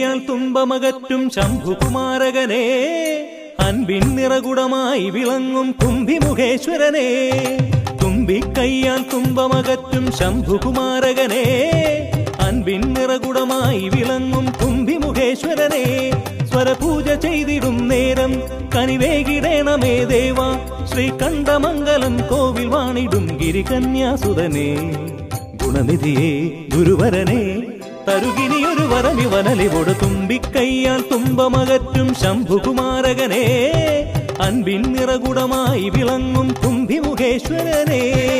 തുമ്പിക്കൈയാൽ തുമ്പമകറ്റും ശംഭുകുമാരകനെ അൻപിൻ നിറകുടമായി വിളങ്ങും കുംഭിമുഖേശ്വരനെ തുമ്പിക്കൈയാൽ തുമ്പമകറ്റും ശംഭുകുമാരകനെ അൻപിൻ നിറകുടമായി വിളങ്ങും കുംഭിമുഖേശ്വരനെ സ്വരപൂജ ചെയ്തിടും നേരം കനിവേകിടേണമേ ദേവ ശ്രീകണ്ഠമംഗലം കോവിൽ വാണിടും ഗിരികന്യാസുതനെ ഗുണനിധിയെ ഗുരുവരനെ തരുകിനിയൊരു വരമിവനലിവോട് തുമ്പിക്കൈയാൽ തുമ്പമകറ്റും ശംഭുകുമാരകനെ അൻപിൻ നിറകുടമായി വിളങ്ങും കുംഭിമുഖേശ്വരനെ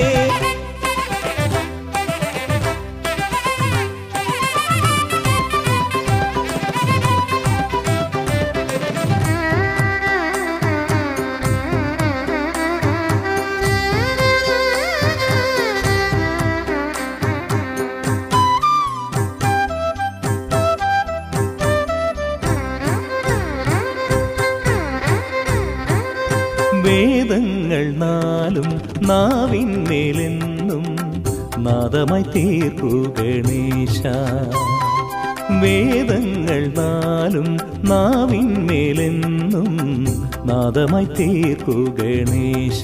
വേദങ്ങൾ നാലും നാവിന്മേലെന്നും നാദമായി തീർക്കൂ ഗണേശ വേദങ്ങൾ നാലും നാവിന്മേലെന്നും നാദമായി തീർക്കൂ ഗണേശ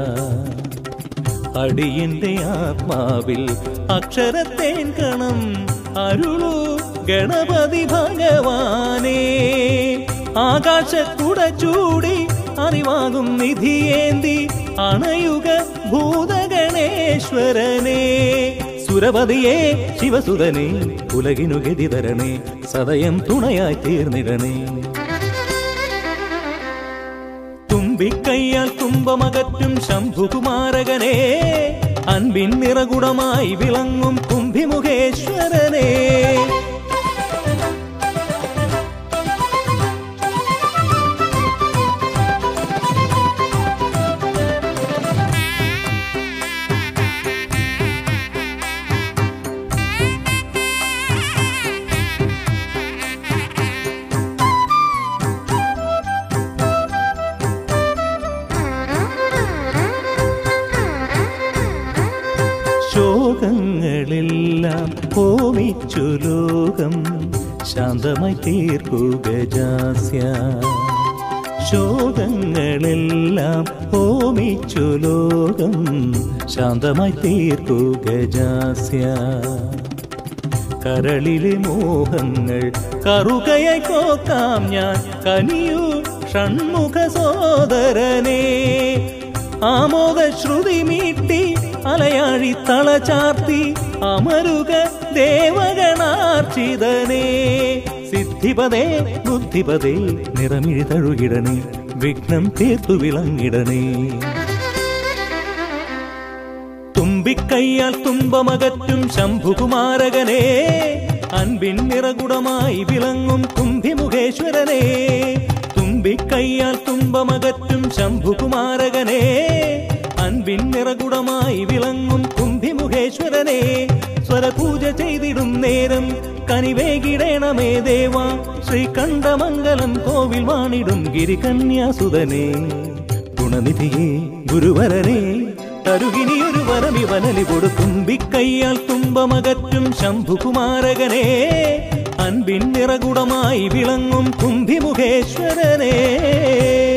അടിയന്റെ ആത്മാവിൽ അക്ഷരത്തേൻ കണം അരുളു ഗണപതി ഭഗവാനേ ആകാശക്കുട ചൂടി അറിവാകും നിധിയേന്തി അണയുക ഭൂതഗണേശ്വരനെ സുരപതിയെ ശിവസുതനെ ഉലകിനു ഗതി തരണേ സദയം തുണയായി തീർന്നിടണേ തുമ്പിക്കൈയാൽ തുമ്പമകറ്റും ശംഭുകുമാരകനെ അൻപിൻ നിറകുടമായി വിളങ്ങും കുംഭിമുഖേശ്വരനെ ശോകങ്ങളെല്ലാം ഹോമിച്ചു ലോകം ശാന്തമായി തീർക്കൂ ഗജാസ്യ ശോകങ്ങളെല്ലാം ഹോമിച്ചു ലോകം ശാന്തമായി തീർക്കൂ ഗജാസ്യ കരളിലെ മോഹങ്ങൾ കറുകയായി കോക്കാം ഞാൻ കനിയൂ ഷൺമുഖ സോദരനെ ആമോദ ശ്രുതി മീട്ടി അലയാഴി തളചാർത്തി അമരുക ദേവഗണാർച്ചിതനെ സിദ്ധിപതേ ബുദ്ധിപതേ നിറമിഴി തഴുകിടണേ വിഘ്നം തീർത്തു വിളങ്ങിടണേ തുമ്പിക്കൈയാൽ തുമ്പമകറ്റും ശംഭുകുമാരകനെ അൻപിൻ നിറകുടമായി വിളങ്ങും കുംഭിമുഖേശ്വരനെ തുമ്പിക്കൈയാൽ തുമ്പമകറ്റും ശംഭുകുമാരകനെ അൻപിൻ നിറകുടമായി വിളങ്ങും കുംഭിമുഖേശ്വരനെ സ്വരപൂജ ചെയ്തിടും നേരം കനിവേകിടേണമേ ദേവ ശ്രീകണ്ഠമംഗലം കോവിൽ വാണിടും ഗിരികന്യാസുതനെ ഗുണനിധിയെ ഗുരുവരനെ തരുകിനിയൊരു വരമിവനലി കൊടുത്തുമ്പിക്കൈയാൽ തുമ്പമകറ്റും ശംഭുകുമാരകനെ അൻപിൻ നിറകുടമായി വിളങ്ങും കുംഭിമുഖേശ്വരനെ